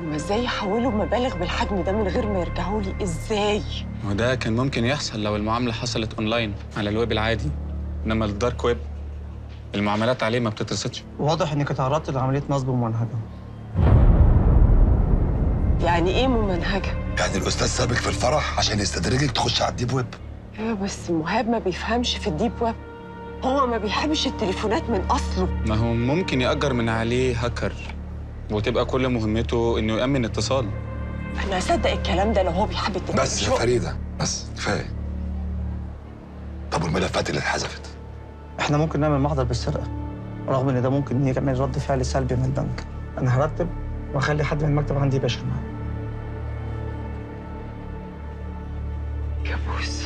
هما ازاي يحولوا مبالغ بالحجم ده من غير ما يرجعوا لي ازاي وده كان ممكن يحصل لو المعاملة حصلت اونلاين على الويب العادي انما الدارك ويب المعاملات عليه ما بتترصدش واضح انك اتعرضت لعمليه نصب ممنهجه يعني ايه ممنهجه يعني الاستاذ سابك في الفرح عشان يستدرجك تخش على الديب ويب ايوه بس مهاب ما بيفهمش في الديب ويب هو ما بيحبش التليفونات من اصله ما هو ممكن يأجر من عليه هاكر وتبقى كل مهمته انه يأمن اتصال انا اصدق الكلام ده لو هو بيحب التليفون بس يا فريده بس كفايه طب والملفات اللي اتحذفت احنا ممكن نعمل محضر بالسرقه رغم ان ده ممكن يعمل رد فعل سلبي من البنك انا هرتب واخلي حد من المكتب عندي يباشر معاه كابوس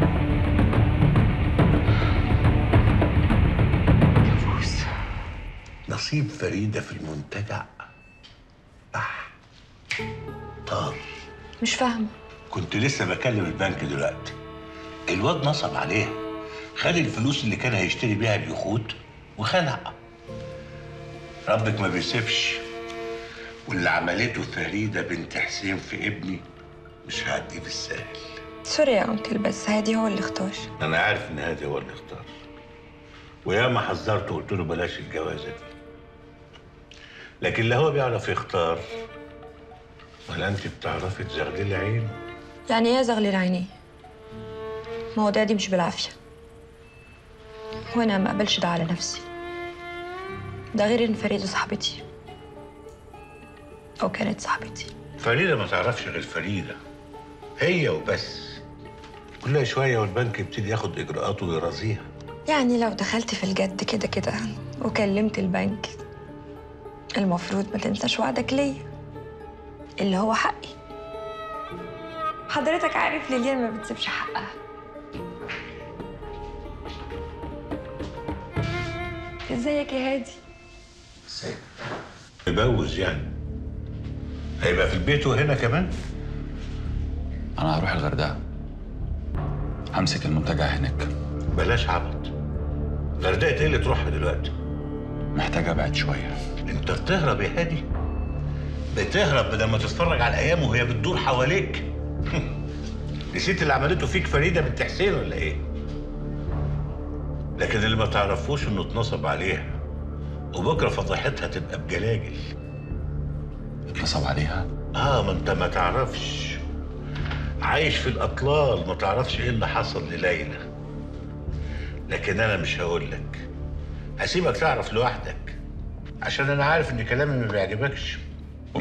كابوس نصيب فريدة في المنتجع بح طار مش فاهمة كنت لسه بكلم البنك دلوقتي الواد نصب عليها خد الفلوس اللي كان هيشتري بيها اليخوت وخلع ربك ما بيسيبش واللي عملته فريدة بنت حسين في ابني مش هعديه بالسهل سوري يا أنكل بس هادي هو اللي اختار انا عارف ان هادي هو اللي اختار وياما حذرته وقلت له بلاش الجوازه دي لكن لا هو بيعرف يختار ولا انت بتعرفي تزغللي عينه يعني ايه زغلل عينيه ما هو دادي مش بالعافية وأنا ما أقبلش ده على نفسي ده غير إن فريدة صاحبتي أو كانت صاحبتي فريده ما تعرفش غير فريده هي وبس كل شويه والبنك يبتدي ياخد اجراءاته ويرازيها يعني لو دخلت في الجد كده كده وكلمت البنك المفروض ما تنساش وعدك ليا اللي هو حقي حضرتك عارف ليليان ما بتسيبش حقها ازيك يا هادي يبوز يعني هيبقى في البيت وهنا كمان انا هروح الغردقه همسك المنتجع هناك بلاش عبط غردقه ايه اللي تروحها دلوقتي محتاج ابعد شويه انت بتهرب يا هادي بتهرب بدل ما تتفرج على الايام وهي بتدور حواليك نسيت اللي عملته فيك فريده بنت حسين ولا ايه لكن اللي ما تعرفوش انه اتنصب عليها وبكره فضيحتها تبقى بجلاجل اتنصب عليها اه ما انت ما تعرفش عايش في الاطلال ما تعرفش ايه اللي حصل لليلى لكن انا مش هقول لك هسيبك تعرف لوحدك عشان انا عارف ان كلامي ما بيعجبكش